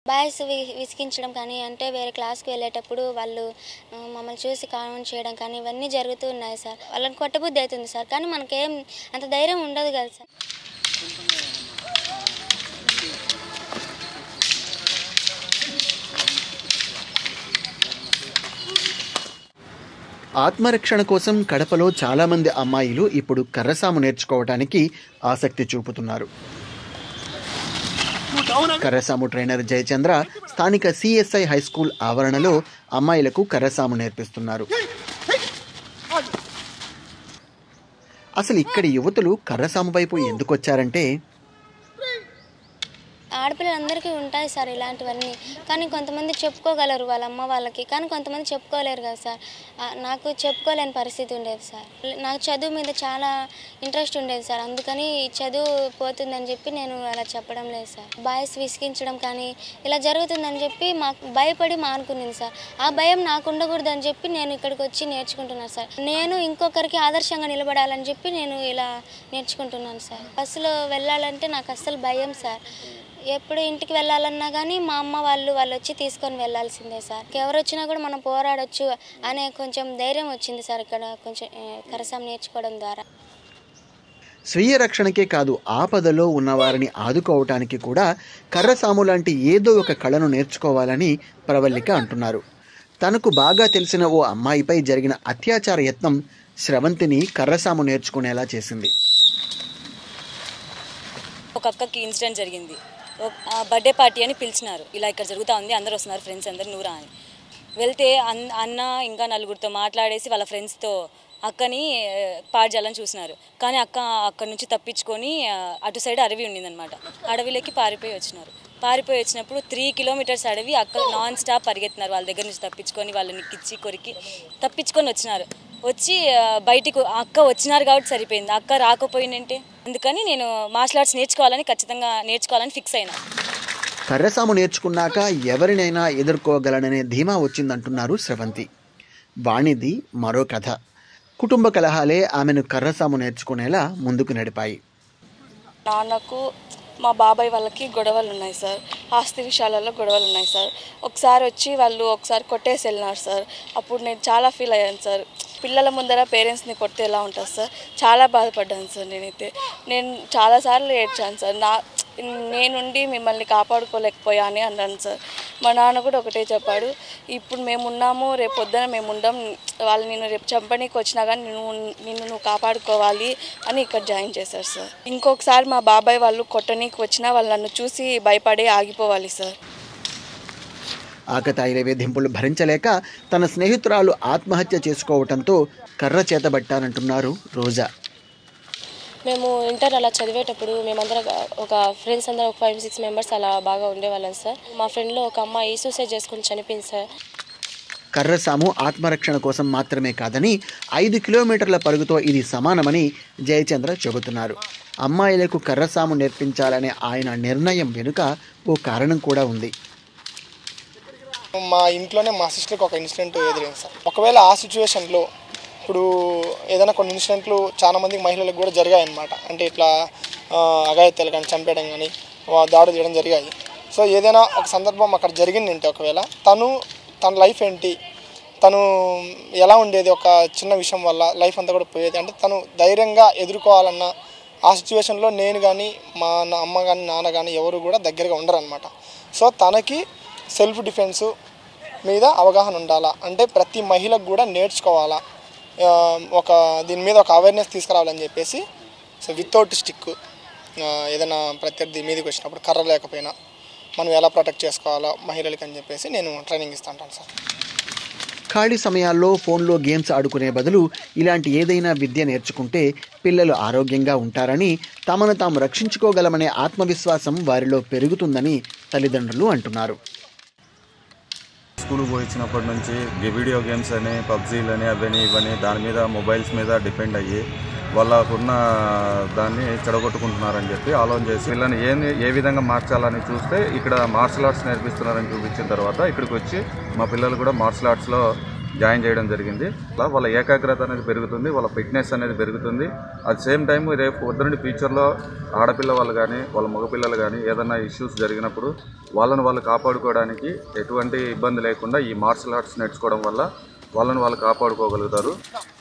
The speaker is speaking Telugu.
బాయ్స్ వి- విసిగించడం కానీ అంటే వేరే క్లాస్కి వెళ్ళేటప్పుడు వాళ్ళు ఆ, మమ్మల్ని చూసి కామెంట్ చేయడం కానీ ఇవన్నీ జరుగుతూ ఉన్నాయి సార్ వాళ్ళని కొట్టబుద్ధి అవుతుంది సార్ కానీ మనకేం అంత ధైర్యం ఉండదు కదా సార్ ఆత్మరక్షణ కోసం కడపలో చాలామంది అమ్మాయిలు ఇప్పుడు కర్రసాము నేర్చుకోవడానికి ఆసక్తి చూపుతున్నారు కర్రసాము ట్రైనర్ జయచంద్ర స్థానిక సిఎస్ఐ హై స్కూల్ ఆవరణలో అమ్మాయిలకు కర్రసాము నేర్పిస్తున్నారు అసలు ఇక్కడి యువతులు కర్రసాము వైపు ఎందుకు వచ్చారంటే ఆడపిల్లలందరికీ ఉంటాయి సార్ ఇలాంటివన్నీ కానీ కొంతమంది చెప్పుకోగలరు వాళ్ళ అమ్మ వాళ్ళకి కానీ కొంతమంది చెప్పుకోలేరు కదా సార్ ఆ, నాకు చెప్పుకోలేని పరిస్థితి ఉండేది సార్ నాకు చదువు మీద చాలా ఇంట్రెస్ట్ ఉండేది సార్ అందుకని ఈ చదువు పోతుందని చెప్పి నేను అలా చెప్పడం లేదు సార్ బాయ్స్ విసిగించడం కానీ ఇలా జరుగుతుందని చెప్పి మాకు భయపడి మానుకునింది సార్ ఆ భయం నాకు ఉండకూడదని చెప్పి నేను ఇక్కడికి వచ్చి నేర్చుకుంటున్నాను సార్ నేను ఇంకొకరికి ఆదర్శంగా నిలబడాలని చెప్పి నేను ఇలా నేర్చుకుంటున్నాను సార్ బస్సులో వెళ్ళాలంటే నాకు అస్సలు భయం సార్ ఎప్పుడు ఇంటికి వెళ్ళాలన్నా కానీ మా అమ్మ వాళ్ళు వాళ్ళు వచ్చి తీసుకొని వెళ్ళాల్సిందే సార్ ఎవరు వచ్చినా కూడా మనం పోరాడొచ్చు అనే కొంచెం ధైర్యం వచ్చింది సార్ ఇక్కడ కొంచెం ఆ, కరసం నేర్చుకోవడం ద్వారా స్వీయ రక్షణకే కాదు ఆపదలో ఉన్నవారిని ఆదుకోవటానికి కూడా కర్రసాము లాంటి ఏదో ఒక కళను నేర్చుకోవాలని ప్రవల్లిక అంటున్నారు తనకు బాగా తెలిసిన ఓ అమ్మాయిపై జరిగిన అత్యాచార యత్నం స్రవంతిని కర్రసాము నేర్చుకునేలా చేసింది ఒక అక్కకి ఇన్సిడెంట్ జరిగింది ఒక- ఆ బర్త్డే పార్టీ అని పిలిచినారు ఇలా ఇక్కడ జరుగుతూ ఉంది అందరు వస్తున్నారు ఫ్రెండ్స్ అందరు నూరా అని వెళ్తే అన్ అన్న ఇంకా నలుగురితో మాట్లాడేసి వాళ్ళ ఫ్రెండ్స్తో అక్కని ఆ, పాడు చేయాలని చూసినారు కానీ అక్క అక్కడి నుంచి తప్పించుకొని ఆ, అటు సైడ్ అడవి ఉండిందనమాట అడవిలోకి పారిపోయి వచ్చినారు పారిపోయి వచ్చినప్పుడు త్రీ కిలోమీటర్స్ అడవి అక్క నాన్ స్టాప్ పరిగెత్తినారు వాళ్ళ దగ్గర నుంచి తప్పించుకొని వాళ్ళని కిచ్చి కొరికి తప్పించుకొని వచ్చినారు వచ్చి ఆ, బయటికి అక్క వచ్చినారు కాబట్టి సరిపోయింది అక్క రాకపోయిందంటే అందుకని నేను మార్షల్ ఆర్ట్స్ నేర్చుకోవాలని ఖచ్చితంగా నేర్చుకోవాలని ఫిక్స్ అయినా కర్రసాము నేర్చుకున్నాక ఎవరినైనా ఎదుర్కోగలననే ధీమా వచ్చిందంటున్నారు స్రవంతి వాణిది మరో కథ కుటుంబ కలహాలే ఆమెను కర్రసాము నేర్చుకునేలా ముందుకు నడిపాయి నాన్నకు మా బాబాయ్ వాళ్ళకి గొడవలు ఉన్నాయి సార్ ఆస్తి విషయాలలో గొడవలు ఉన్నాయి సార్ ఒకసారి వచ్చి వాళ్ళు ఒకసారి కొట్టేసి వెళ్ళినారు సార్ అప్పుడు నేను చాలా ఫీల్ అయ్యాను సార్ పిల్లల ముందర పేరెంట్స్ని కొడితే ఎలా ఉంటుంది సార్ చాలా బాధపడ్డాను సార్ నేనైతే నేను చాలాసార్లు ఏడ్చాను సార్ నా నేనుండి మిమ్మల్ని కాపాడుకోలేకపోయా అని అన్నాను సార్ మా నాన్న కూడా ఒకటే చెప్పాడు ఇప్పుడు మేము ఉన్నాము రేపు పొద్దున మేము ఉండం వాళ్ళు నేను రేపు చంపనీకి వచ్చినా కానీ నువ్వు నిన్ను నువ్వు కాపాడుకోవాలి అని ఇక్కడ జాయిన్ చేశారు సార్ ఇంకొకసారి మా బాబాయ్ వాళ్ళు కొట్టనీకి వచ్చినా వాళ్ళు నన్ను చూసి భయపడి ఆగిపోవాలి సార్ ఆకతాయిల వేధింపులు భరించలేక తన స్నేహితురాలు ఆత్మహత్య చేసుకోవటంతో కర్ర చేతబట్టానంటున్నారు రోజా మేము ఇంటర్ అలా చదివేటప్పుడు మేమందరం ఒక ఫ్రెండ్స్ అందరం ఒక ఫైవ్ సిక్స్ మెంబర్స్ అలా బాగా ఉండేవాళ్ళం సార్ మా ఫ్రెండ్లో ఒక అమ్మాయి సూసైడ్ చేసుకుని చనిపోయింది సార్ కర్రసాము ఆత్మరక్షణ కోసం మాత్రమే కాదని ఐదు కిలోమీటర్ల పరుగుతో ఇది సమానమని జయచంద్ర చెబుతున్నారు అమ్మాయిలకు కర్రసాము నేర్పించాలనే ఆయన నిర్ణయం వెనుక ఓ కారణం కూడా ఉంది మా ఇంట్లోనే మా సిస్టర్కి ఒక ఇన్సిడెంట్ ఎదురైంది సార్ ఒకవేళ ఆ సిచ్యువేషన్లో ఇప్పుడు ఏదైనా కొన్ని ఇన్సిడెంట్లు చాలా మంది మహిళలకు కూడా జరిగాయన్నమాట అంటే ఇట్లా ఆ, అఘాయిత్యాలు కానీ చంపేయడం కానీ వా- దాడులు చేయడం జరిగాయి సో ఏదైనా ఒక సందర్భం అక్కడ జరిగింది అంటే ఒకవేళ తను తన లైఫ్ ఏంటి తను ఎలా ఉండేది ఒక చిన్న విషయం వల్ల లైఫ్ అంతా కూడా పోయేది అంటే తను ధైర్యంగా ఎదుర్కోవాలన్న ఆ సిచ్యువేషన్లో నేను కానీ మా నా అమ్మ కానీ నాన్న కానీ ఎవరు కూడా దగ్గరగా ఉండరు అనమాట సో తనకి సెల్ఫ్ డిఫెన్సు మీద అవగాహన ఉండాలా అంటే ప్రతి మహిళకు కూడా నేర్చుకోవాలా ఆ, ఒక దీని మీద ఒక అవేర్నెస్ తీసుకురావాలని చెప్పేసి సో వితౌట్ స్టిక్ ఏదైనా ప్రత్యర్థి మీదకి వచ్చినప్పుడు కర్ర లేకపోయినా మనం ఎలా ప్రొటెక్ట్ చేసుకోవాలో మహిళలకి అని చెప్పేసి నేను ట్రైనింగ్ ఇస్తుంటాను సార్ ఖాళీ సమయాల్లో ఫోన్లో గేమ్స్ ఆడుకునే బదులు ఇలాంటి ఏదైనా విద్య నేర్చుకుంటే పిల్లలు ఆరోగ్యంగా ఉంటారని తమను తాము రక్షించుకోగలమనే ఆత్మవిశ్వాసం వారిలో పెరుగుతుందని తల్లిదండ్రులు అంటున్నారు స్కూల్ పోయించినప్పటి నుంచి ఈ వీడియో గేమ్స్ అని పబ్జీలు అని అవని ఇవని దాని మీద మొబైల్స్ మీద డిపెండ్ అయ్యి వాళ్ళకున్న దాన్ని చెడగొట్టుకుంటున్నారని చెప్పి ఆలోచన చేసి వీళ్ళని ఏ ఏ విధంగా మార్చాలని చూస్తే ఇక్కడ మార్షల్ ఆర్ట్స్ నేర్పిస్తున్నారని చూపించిన తర్వాత ఇక్కడికి వచ్చి మా పిల్లలు కూడా మార్షల్ ఆర్ట్స్లో జాయిన్ చేయడం జరిగింది అలా వాళ్ళ ఏకాగ్రత అనేది పెరుగుతుంది వాళ్ళ ఫిట్నెస్ అనేది పెరుగుతుంది అట్ సేమ్ టైం రేపు పొద్దున్న ఫ్యూచర్లో ఆడపిల్ల వాళ్ళు కానీ వాళ్ళ మగపిల్లలు కానీ ఏదైనా ఇష్యూస్ జరిగినప్పుడు వాళ్ళని వాళ్ళు కాపాడుకోవడానికి ఎటువంటి ఇబ్బంది లేకుండా ఈ మార్షల్ ఆర్ట్స్ నేర్చుకోవడం వల్ల వాళ్ళని వాళ్ళు కాపాడుకోగలుగుతారు